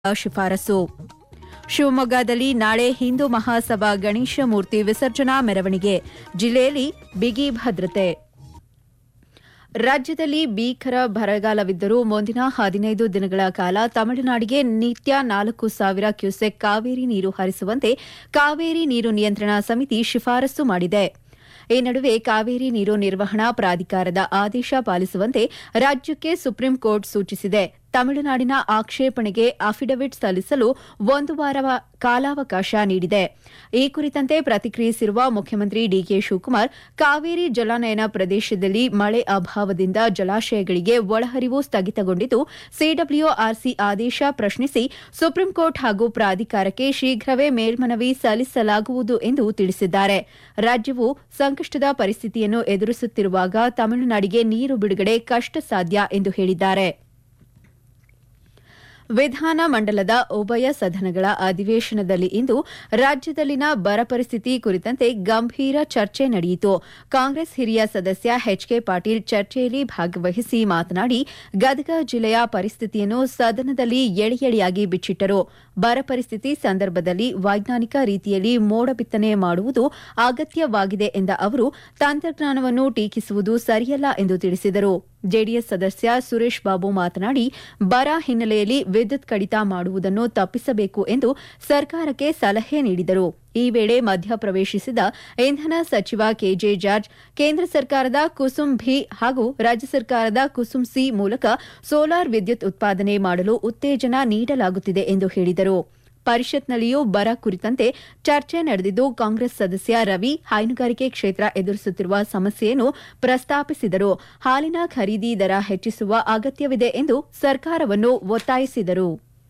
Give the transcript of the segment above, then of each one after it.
ಶಿಫಾರಸು ಶಿವಮೊಗ್ಗದಲ್ಲಿ ನಾಳೆ ಹಿಂದೂ ಮಹಾಸಭಾ ಗಣೇಶ ಮೂರ್ತಿ ವಿಸರ್ಜನಾ ಮೆರವಣಿಗೆ ಜಿಲ್ಲೆಯಲ್ಲಿ ಬಿಗಿ ಭದ್ರತೆ ರಾಜ್ಯದಲ್ಲಿ ಭೀಕರ ಬರಗಾಲವಿದ್ದರೂ ಮುಂದಿನ ಹದಿನೈದು ದಿನಗಳ ಕಾಲ ತಮಿಳುನಾಡಿಗೆ ನಿತ್ಯ ನಾಲ್ಕು ಸಾವಿರ ಕ್ಯೂಸೆಕ್ ಕಾವೇರಿ ನೀರು ಹರಿಸುವಂತೆ ಕಾವೇರಿ ನೀರು ನಿಯಂತ್ರಣ ಸಮಿತಿ ಶಿಫಾರಸು ಮಾಡಿದೆ ಈ ನಡುವೆ ಕಾವೇರಿ ನೀರು ನಿರ್ವಹಣಾ ಪ್ರಾಧಿಕಾರದ ಆದೇಶ ಪಾಲಿಸುವಂತೆ ರಾಜ್ಯಕ್ಕೆ ಸುಪ್ರೀಂ ಕೋರ್ಟ್ ಸೂಚಿಸಿದೆ ತಮಿಳುನಾಡಿನ ಆಕ್ಷೇಪಣೆಗೆ ಅಫಿಡವಿಟ್ ಸಲ್ಲಿಸಲು ಒಂದು ವಾರ ಕಾಲಾವಕಾಶ ನೀಡಿದೆ ಈ ಕುರಿತಂತೆ ಪ್ರತಿಕ್ರಿಯಿಸಿರುವ ಮುಖ್ಯಮಂತ್ರಿ ಡಿಕೆ ಶಿವಕುಮಾರ್ ಕಾವೇರಿ ಜಲಾನಯನ ಪ್ರದೇಶದಲ್ಲಿ ಮಳೆ ಅಭಾವದಿಂದ ಜಲಾಶಯಗಳಿಗೆ ಒಳಹರಿವು ಸ್ಥಗಿತಗೊಂಡಿದ್ದು ಸಿಡಬ್ಲ್ಯೂಆರ್ಸಿ ಆದೇಶ ಪ್ರಶ್ನಿಸಿ ಸುಪ್ರೀಂ ಕೋರ್ಟ್ ಹಾಗೂ ಪ್ರಾಧಿಕಾರಕ್ಕೆ ಶೀಘ್ರವೇ ಮೇಲ್ಮನವಿ ಸಲ್ಲಿಸಲಾಗುವುದು ಎಂದು ತಿಳಿಸಿದ್ದಾರೆ ರಾಜ್ಯವು ಸಂಕಷ್ಟದ ಪರಿಸ್ಥಿತಿಯನ್ನು ಎದುರಿಸುತ್ತಿರುವಾಗ ತಮಿಳುನಾಡಿಗೆ ನೀರು ಬಿಡುಗಡೆ ಕಷ್ಟ ಸಾಧ್ಯ ಎಂದು ಹೇಳಿದ್ದಾರೆ ವಿಧಾನ ಮಂಡಲದ ಉಭಯ ಸದನಗಳ ಅಧಿವೇಶನದಲ್ಲಿ ಇಂದು ರಾಜ್ಯದಲ್ಲಿನ ಬರ ಪರಿಸ್ಥಿತಿ ಕುರಿತಂತೆ ಗಂಭೀರ ಚರ್ಚೆ ನಡೆಯಿತು ಕಾಂಗ್ರೆಸ್ ಹಿರಿಯ ಸದಸ್ಯ ಎಚ್ಕೆ ಪಾಟೀಲ್ ಚರ್ಚೆಯಲ್ಲಿ ಭಾಗವಹಿಸಿ ಮಾತನಾಡಿ ಗದಗ ಜಿಲ್ಲೆಯ ಪರಿಸ್ಥಿತಿಯನ್ನು ಸದನದಲ್ಲಿ ಎಳೆ ಎಳೆಯಾಗಿ ಬಿಚ್ಚಿಟ್ಟರು ಬರ ಪರಿಸ್ಥಿತಿ ಸಂದರ್ಭದಲ್ಲಿ ವೈಜ್ಞಾನಿಕ ರೀತಿಯಲ್ಲಿ ಮೋಡ ಬಿತ್ತನೆ ಮಾಡುವುದು ಅಗತ್ಯವಾಗಿದೆ ಎಂದ ಅವರು ತಂತ್ರಜ್ಞಾನವನ್ನು ಟೀಕಿಸುವುದು ಸರಿಯಲ್ಲ ಎಂದು ತಿಳಿಸಿದರು ಜೆಡಿಎಸ್ ಸದಸ್ಯ ಸುರೇಶ್ ಬಾಬು ಮಾತನಾಡಿ ಬರ ಹಿನ್ನೆಲೆಯಲ್ಲಿ ವಿದ್ಯುತ್ ಕಡಿತ ಮಾಡುವುದನ್ನು ತಪ್ಪಿಸಬೇಕು ಎಂದು ಸರ್ಕಾರಕ್ಕೆ ಸಲಹೆ ನೀಡಿದರು ಈ ವೇಳೆ ಮಧ್ಯಪ್ರವೇಶಿಸಿದ ಇಂಧನ ಸಚಿವ ಕೆಜೆ ಜಾರ್ಜ್ ಕೇಂದ್ರ ಸರ್ಕಾರದ ಕುಸುಮ್ ಭಿ ಹಾಗೂ ರಾಜ್ಯ ಸರ್ಕಾರದ ಕುಸುಮ್ ಸಿ ಮೂಲಕ ಸೋಲಾರ್ ವಿದ್ಯುತ್ ಉತ್ಪಾದನೆ ಮಾಡಲು ಉತ್ತೇಜನ ನೀಡಲಾಗುತ್ತಿದೆ ಎಂದು ಹೇಳಿದರು ಪರಿಷತ್ನಲ್ಲಿಯೂ ಬರ ಕುರಿತಂತೆ ಚರ್ಚೆ ನಡೆದಿದ್ದು ಕಾಂಗ್ರೆಸ್ ಸದಸ್ಯ ರವಿ ಹೈನುಗಾರಿಕೆ ಕ್ಷೇತ್ರ ಎದುರಿಸುತ್ತಿರುವ ಸಮಸ್ಯೆಯನ್ನು ಪ್ರಸ್ತಾಪಿಸಿದರು ಹಾಲಿನ ಖರೀದಿ ದರ ಹೆಚ್ಚಿಸುವ ಅಗತ್ಯವಿದೆ ಎಂದು ಸರ್ಕಾರವನ್ನು ಒತ್ತಾಯಿಸಿದರು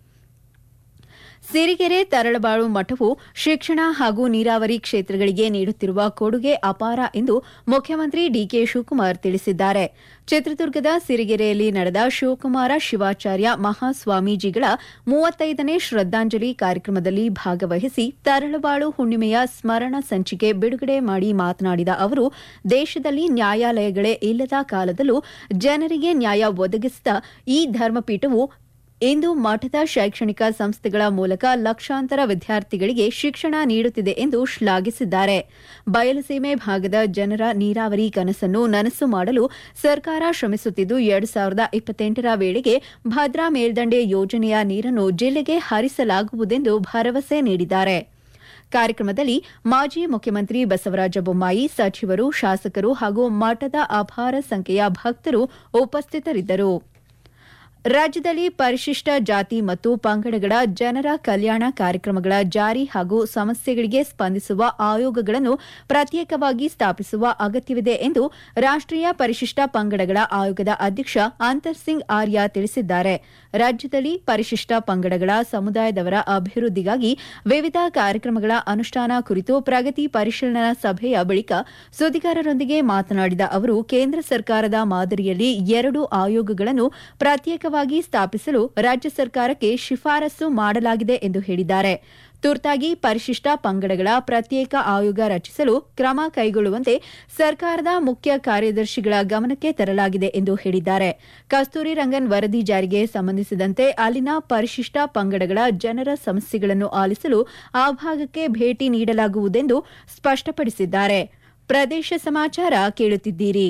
ಸಿರಿಗೆರೆ ತರಳಬಾಳು ಮಠವು ಶಿಕ್ಷಣ ಹಾಗೂ ನೀರಾವರಿ ಕ್ಷೇತ್ರಗಳಿಗೆ ನೀಡುತ್ತಿರುವ ಕೊಡುಗೆ ಅಪಾರ ಎಂದು ಮುಖ್ಯಮಂತ್ರಿ ಡಿಕೆ ಶಿವಕುಮಾರ್ ತಿಳಿಸಿದ್ದಾರೆ ಚಿತ್ರದುರ್ಗದ ಸಿರಿಗೆರೆಯಲ್ಲಿ ನಡೆದ ಶಿವಕುಮಾರ ಶಿವಾಚಾರ್ಯ ಮಹಾಸ್ವಾಮೀಜಿಗಳ ಮೂವತ್ತೈದನೇ ಶ್ರದ್ದಾಂಜಲಿ ಕಾರ್ಯಕ್ರಮದಲ್ಲಿ ಭಾಗವಹಿಸಿ ತರಳಬಾಳು ಹುಣ್ಣಿಮೆಯ ಸ್ಮರಣ ಸಂಚಿಕೆ ಬಿಡುಗಡೆ ಮಾಡಿ ಮಾತನಾಡಿದ ಅವರು ದೇಶದಲ್ಲಿ ನ್ಯಾಯಾಲಯಗಳೇ ಇಲ್ಲದ ಕಾಲದಲ್ಲೂ ಜನರಿಗೆ ನ್ಯಾಯ ಒದಗಿಸಿದ ಈ ಧರ್ಮಪೀಠವು ಇಂದು ಮಠದ ಶೈಕ್ಷಣಿಕ ಸಂಸ್ಥೆಗಳ ಮೂಲಕ ಲಕ್ಷಾಂತರ ವಿದ್ಯಾರ್ಥಿಗಳಿಗೆ ಶಿಕ್ಷಣ ನೀಡುತ್ತಿದೆ ಎಂದು ಶ್ಲಾಘಿಸಿದ್ದಾರೆ ಬಯಲುಸೀಮೆ ಭಾಗದ ಜನರ ನೀರಾವರಿ ಕನಸನ್ನು ನನಸು ಮಾಡಲು ಸರ್ಕಾರ ಶ್ರಮಿಸುತ್ತಿದ್ದು ಎರಡು ಸಾವಿರದ ಇಪ್ಪತ್ತೆಂಟರ ವೇಳೆಗೆ ಭದ್ರಾ ಮೇಲ್ದಂಡೆ ಯೋಜನೆಯ ನೀರನ್ನು ಜಿಲ್ಲೆಗೆ ಹರಿಸಲಾಗುವುದೆಂದು ಭರವಸೆ ನೀಡಿದ್ದಾರೆ ಕಾರ್ಯಕ್ರಮದಲ್ಲಿ ಮಾಜಿ ಮುಖ್ಯಮಂತ್ರಿ ಬಸವರಾಜ ಬೊಮ್ಮಾಯಿ ಸಚಿವರು ಶಾಸಕರು ಹಾಗೂ ಮಠದ ಅಪಾರ ಸಂಖ್ಯೆಯ ಭಕ್ತರು ಉಪಸ್ಥಿತರಿದ್ದರು ರಾಜ್ಯದಲ್ಲಿ ಪರಿಶಿಷ್ಟ ಜಾತಿ ಮತ್ತು ಪಂಗಡಗಳ ಜನರ ಕಲ್ಯಾಣ ಕಾರ್ಯಕ್ರಮಗಳ ಜಾರಿ ಹಾಗೂ ಸಮಸ್ಯೆಗಳಿಗೆ ಸ್ಪಂದಿಸುವ ಆಯೋಗಗಳನ್ನು ಪ್ರತ್ಯೇಕವಾಗಿ ಸ್ಥಾಪಿಸುವ ಅಗತ್ಯವಿದೆ ಎಂದು ರಾಷ್ಟೀಯ ಪರಿಶಿಷ್ಟ ಪಂಗಡಗಳ ಆಯೋಗದ ಅಧ್ಯಕ್ಷ ಅಂತರ್ ಸಿಂಗ್ ಆರ್ಯ ತಿಳಿಸಿದ್ದಾರೆ ರಾಜ್ಯದಲ್ಲಿ ಪರಿಶಿಷ್ಟ ಪಂಗಡಗಳ ಸಮುದಾಯದವರ ಅಭಿವೃದ್ಧಿಗಾಗಿ ವಿವಿಧ ಕಾರ್ಯಕ್ರಮಗಳ ಅನುಷ್ಠಾನ ಕುರಿತು ಪ್ರಗತಿ ಪರಿಶೀಲನಾ ಸಭೆಯ ಬಳಿಕ ಸುದ್ದಿಗಾರರೊಂದಿಗೆ ಮಾತನಾಡಿದ ಅವರು ಕೇಂದ್ರ ಸರ್ಕಾರದ ಮಾದರಿಯಲ್ಲಿ ಎರಡು ಆಯೋಗಗಳನ್ನು ಪ್ರತ್ಯೇಕ ಸ್ಥಾಪಿಸಲು ರಾಜ್ಯ ಸರ್ಕಾರಕ್ಕೆ ಶಿಫಾರಸು ಮಾಡಲಾಗಿದೆ ಎಂದು ಹೇಳಿದ್ದಾರೆ ತುರ್ತಾಗಿ ಪರಿಶಿಷ್ಟ ಪಂಗಡಗಳ ಪ್ರತ್ಯೇಕ ಆಯೋಗ ರಚಿಸಲು ಕ್ರಮ ಕೈಗೊಳ್ಳುವಂತೆ ಸರ್ಕಾರದ ಮುಖ್ಯ ಕಾರ್ಯದರ್ಶಿಗಳ ಗಮನಕ್ಕೆ ತರಲಾಗಿದೆ ಎಂದು ಹೇಳಿದ್ದಾರೆ ಕಸ್ತೂರಿ ರಂಗನ್ ವರದಿ ಜಾರಿಗೆ ಸಂಬಂಧಿಸಿದಂತೆ ಅಲ್ಲಿನ ಪರಿಶಿಷ್ಟ ಪಂಗಡಗಳ ಜನರ ಸಮಸ್ಯೆಗಳನ್ನು ಆಲಿಸಲು ಆ ಭಾಗಕ್ಕೆ ಭೇಟಿ ನೀಡಲಾಗುವುದೆಂದು ಸ್ಪಷ್ಟಪಡಿಸಿದ್ದಾರೆ ಪ್ರದೇಶ ಸಮಾಚಾರ ಕೇಳುತ್ತಿದ್ದೀರಿ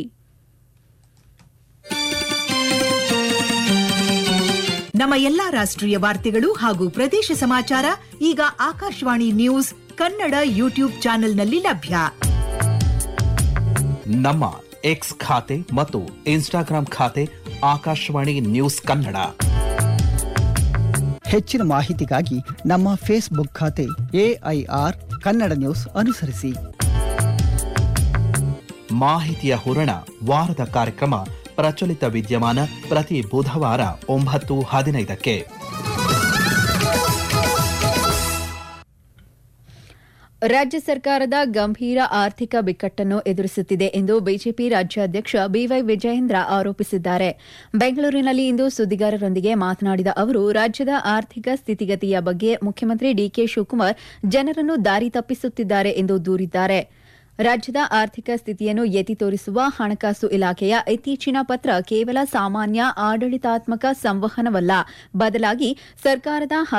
ನಮ್ಮ ಎಲ್ಲಾ ರಾಷ್ಟ್ರೀಯ ವಾರ್ತೆಗಳು ಹಾಗೂ ಪ್ರದೇಶ ಸಮಾಚಾರ ಈಗ ಆಕಾಶವಾಣಿ ನ್ಯೂಸ್ ಕನ್ನಡ ಯೂಟ್ಯೂಬ್ ಚಾನೆಲ್ನಲ್ಲಿ ಲಭ್ಯ ನಮ್ಮ ಎಕ್ಸ್ ಖಾತೆ ಮತ್ತು ಇನ್ಸ್ಟಾಗ್ರಾಂ ಖಾತೆ ಆಕಾಶವಾಣಿ ನ್ಯೂಸ್ ಕನ್ನಡ ಹೆಚ್ಚಿನ ಮಾಹಿತಿಗಾಗಿ ನಮ್ಮ ಫೇಸ್ಬುಕ್ ಖಾತೆ ಎಐಆರ್ ಕನ್ನಡ ನ್ಯೂಸ್ ಅನುಸರಿಸಿ ಮಾಹಿತಿಯ ಹೂರಣ ವಾರದ ಕಾರ್ಯಕ್ರಮ ಪ್ರಚಲಿತ ವಿದ್ಯಮಾನ ಪ್ರತಿ ಬುಧವಾರ ಒಂಬತ್ತು ಹದಿನೈದಕ್ಕೆ ರಾಜ್ಯ ಸರ್ಕಾರದ ಗಂಭೀರ ಆರ್ಥಿಕ ಬಿಕ್ಕಟ್ಟನ್ನು ಎದುರಿಸುತ್ತಿದೆ ಎಂದು ಬಿಜೆಪಿ ರಾಜ್ಯಾಧ್ಯಕ್ಷ ಬಿವೈ ವಿಜಯೇಂದ್ರ ಆರೋಪಿಸಿದ್ದಾರೆ ಬೆಂಗಳೂರಿನಲ್ಲಿ ಇಂದು ಸುದ್ದಿಗಾರರೊಂದಿಗೆ ಮಾತನಾಡಿದ ಅವರು ರಾಜ್ಯದ ಆರ್ಥಿಕ ಸ್ಥಿತಿಗತಿಯ ಬಗ್ಗೆ ಮುಖ್ಯಮಂತ್ರಿ ಡಿಕೆ ಶಿವಕುಮಾರ್ ಜನರನ್ನು ದಾರಿ ತಪ್ಪಿಸುತ್ತಿದ್ದಾರೆ ಎಂದು ದೂರಿದ್ದಾರೆ ರಾಜ್ಯದ ಆರ್ಥಿಕ ಸ್ಥಿತಿಯನ್ನು ಎತ್ತಿ ತೋರಿಸುವ ಹಣಕಾಸು ಇಲಾಖೆಯ ಇತ್ತೀಚಿನ ಪತ್ರ ಕೇವಲ ಸಾಮಾನ್ಯ ಆಡಳಿತಾತ್ಮಕ ಸಂವಹನವಲ್ಲ ಬದಲಾಗಿ ಸರ್ಕಾರದ